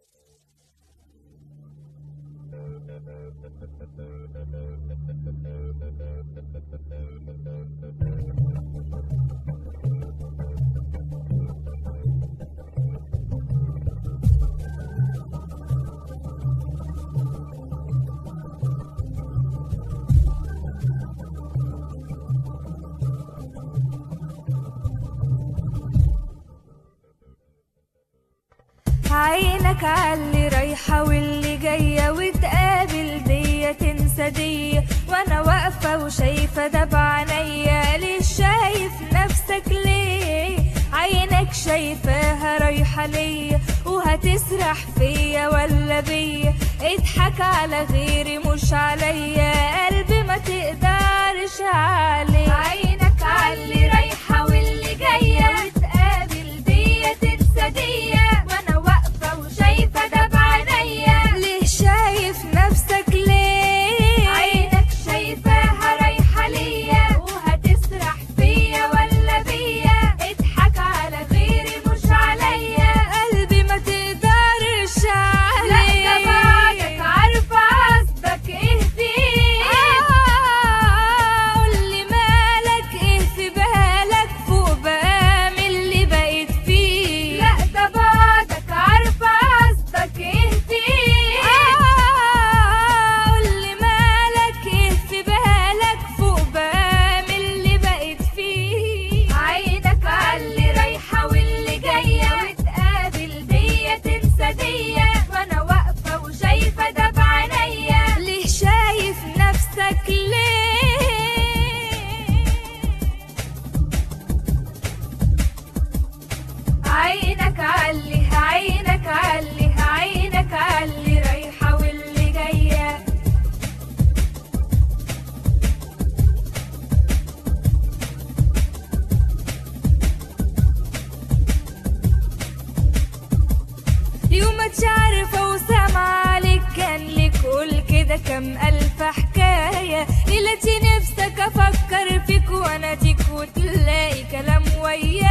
عينك عاللي رايحة واللي جاية وتقابل دي تنسى دي وانا واقفة وشايفة ده بعينيا ليه شايف نفسك ليه عينك شايفاها رايحة ليا وهتسرح فيا ولا بيا اضحك على غيري مش عليا قلبي ما تقدرش عليه عينك عاللي رايحة واللي جاية وتقابل دي تنسى دي وانا واقفة وشايفة ده بعينيا ليه شايف نفسك ليه عينك شايفاها رايحة ليا وهتسرح فيا ولا بيا اضحك على غيري مش عليا قلبي ما تقدرش عليه لا ده بعدك عارفة قصدك ايه فيه قولي مالك ايه في بالك فوق بقى من اللي بقيت فيه لا ده بعدك عارفة قصدك ايه فيه قولي مالك ايه في بالك فوق بقى من اللي بقيت فيه عينك عاللي رايحة واللي جاية وتقابل دي تنسى دي وانا واقفة وشايفة ده بعينيا ليه شايف نفسك ليه عينك علي عينك علي عينك علي رايحة واللي جاية يوم ما عارفة وسامعة عليك كان لك قول كده كم ألف حكاية ليلتي نفسك أفكر فيك وأناديك وتلاقي كلام وياك